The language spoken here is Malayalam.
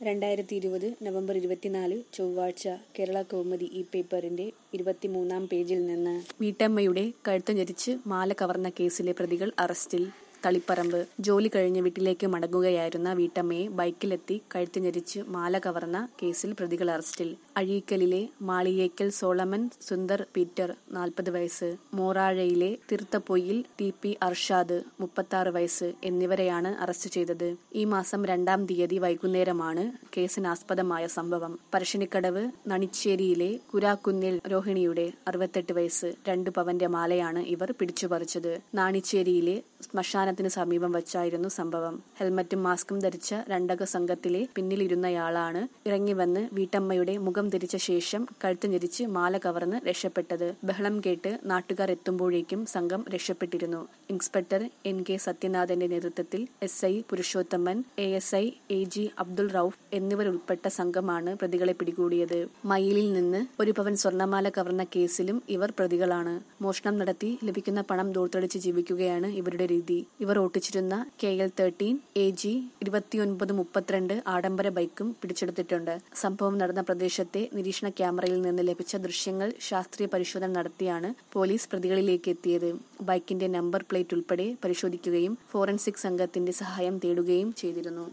രണ്ടായിരത്തി ഇരുപത് നവംബർ ഇരുപത്തിനാല് ചൊവ്വാഴ്ച കേരള കൗമുദി ഈ പേപ്പറിന്റെ ഇരുപത്തിമൂന്നാം പേജിൽ നിന്ന് വീട്ടമ്മയുടെ കഴുത്ത് ഞെരിച്ച് മാല കവർന്ന കേസിലെ പ്രതികൾ അറസ്റ്റിൽ തളിപ്പറമ്പ് ജോലി കഴിഞ്ഞ് വീട്ടിലേക്ക് മടങ്ങുകയായിരുന്ന വീട്ടമ്മയെ ബൈക്കിലെത്തി കഴുത്ത് ഞെരിച്ച് മാല കവർന്ന കേസിൽ പ്രതികൾ അറസ്റ്റിൽ അഴീക്കലിലെ മാളിയേക്കൽ സോളമൻ സുന്ദർ പീറ്റർ നാൽപ്പത് വയസ്സ് മോറാഴയിലെ തീർത്തപ്പൊയിൽ ടി പി അർഷാദ് മുപ്പത്തി വയസ്സ് എന്നിവരെയാണ് അറസ്റ്റ് ചെയ്തത് ഈ മാസം രണ്ടാം തീയതി വൈകുന്നേരമാണ് കേസിനാസ്പദമായ സംഭവം പറശ്ശിനിക്കടവ് നണിച്ചേരിയിലെ കുരാക്കുന്നിൽ രോഹിണിയുടെ അറുപത്തെട്ട് വയസ്സ് രണ്ട് പവന്റെ മാലയാണ് ഇവർ പിടിച്ചുപറിച്ചത് നാണിച്ചേരിയിലെ ശ്മശാനത്തിന് സമീപം വച്ചായിരുന്നു സംഭവം ഹെൽമറ്റും മാസ്കും ധരിച്ച രണ്ടംഗ സംഘത്തിലെ പിന്നിലിരുന്നയാളാണ് ഇറങ്ങി വന്ന് വീട്ടമ്മയുടെ മുഖം തിരിച്ച ശേഷം കഴുത്ത് ഞെരിച്ച് മാല കവർന്ന് രക്ഷപ്പെട്ടത് ബഹളം കേട്ട് നാട്ടുകാർ എത്തുമ്പോഴേക്കും സംഘം രക്ഷപ്പെട്ടിരുന്നു ഇൻസ്പെക്ടർ എൻ കെ സത്യനാഥന്റെ നേതൃത്വത്തിൽ S I Purushothaman A S I A G Abdul Rauf എന്നിവരുൾപ്പെട്ട സംഘമാണ് പ്രതികളെ പിടികൂടിയത് മയിലിൽ നിന്ന് ഒരു പവൻ സ്വർണമാല കവർന്ന കേസിലും ഇവർ പ്രതികളാണ് മോഷണം നടത്തി ലഭിക്കുന്ന പണം ദൂർത്തടിച്ച് ജീവിക്കുകയാണ് ഇവരുടെ രീതി ഇവർ ഓട്ടിച്ചിരുന്ന K L thirteen A G ഇരുപത്തിയൊൻപത് മുപ്പത്തിരണ്ട് ആഡംബര ബൈക്കും പിടിച്ചെടുത്തിട്ടുണ്ട് സംഭവം നടന്ന പ്രദേശത്തെ നിരീക്ഷണ ക്യാമറയിൽ നിന്ന് ലഭിച്ച ദൃശ്യങ്ങൾ ശാസ്ത്രീയ പരിശോധന നടത്തിയാണ് പോലീസ് പ്രതികളിലേക്ക് എത്തിയത് ബൈക്കിന്റെ നമ്പർ പ്ലേറ്റ് ഉൾപ്പെടെ പരിശോധിക്കുകയും ഫോറൻസിക് സംഘത്തിന്റെ സഹായം തേടുകയും ചെയ്തിരുന്നു